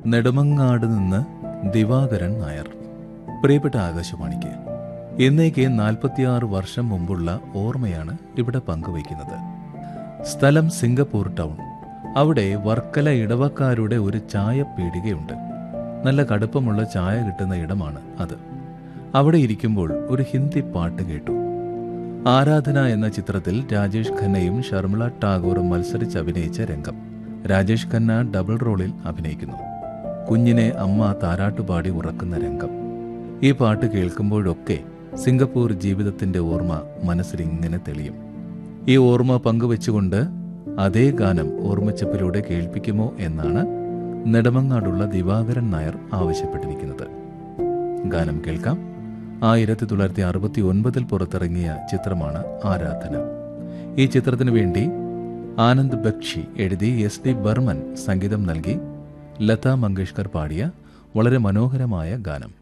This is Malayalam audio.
നെടുമങ്ങാട് നിന്ന് ദിവാകരൻ നായർ പ്രിയപ്പെട്ട ആകാശവാണിക്ക് എന്നേക്ക് നാൽപ്പത്തിയാറ് വർഷം മുമ്പുള്ള ഓർമ്മയാണ് ഇവിടെ പങ്കുവയ്ക്കുന്നത് സ്ഥലം സിംഗപ്പൂർ ടൗൺ അവിടെ വർക്കല ഇടവക്കാരുടെ ഒരു ചായ പീടികയുണ്ട് നല്ല കടുപ്പമുള്ള ചായ കിട്ടുന്ന ഇടമാണ് അത് അവിടെ ഇരിക്കുമ്പോൾ ഒരു ഹിന്ദി പാട്ട് കേട്ടു ആരാധന എന്ന ചിത്രത്തിൽ രാജേഷ് ഖന്നയും ഷർമിള ടാഗോറും മത്സരിച്ച് അഭിനയിച്ച രംഗം രാജേഷ് ഖന്ന ഡബിൾ റോളിൽ അഭിനയിക്കുന്നു കുഞ്ഞിനെ അമ്മ താരാട്ടുപാടി ഉറക്കുന്ന രംഗം ഈ പാട്ട് കേൾക്കുമ്പോഴൊക്കെ സിംഗപ്പൂർ ജീവിതത്തിന്റെ ഓർമ്മ മനസ്സിലിങ്ങനെ തെളിയും ഈ ഓർമ്മ പങ്കുവെച്ചുകൊണ്ട് അതേ ഗാനം ഓർമ്മച്ചപ്പിലൂടെ കേൾപ്പിക്കുമോ എന്നാണ് നെടുമങ്ങാടുള്ള ദിവാകരൻ നായർ ആവശ്യപ്പെട്ടിരിക്കുന്നത് ഗാനം കേൾക്കാം ആയിരത്തി തൊള്ളായിരത്തി അറുപത്തി ഒൻപതിൽ പുറത്തിറങ്ങിയ ചിത്രമാണ് ആരാധന ഈ ചിത്രത്തിനു വേണ്ടി ആനന്ദ് ബക്ഷി എഴുതി എസ് ഡി ബർമൻ സംഗീതം നൽകി ലതാ മങ്കേഷ്കർ പാടിയ വളരെ മനോഹരമായ ഗാനം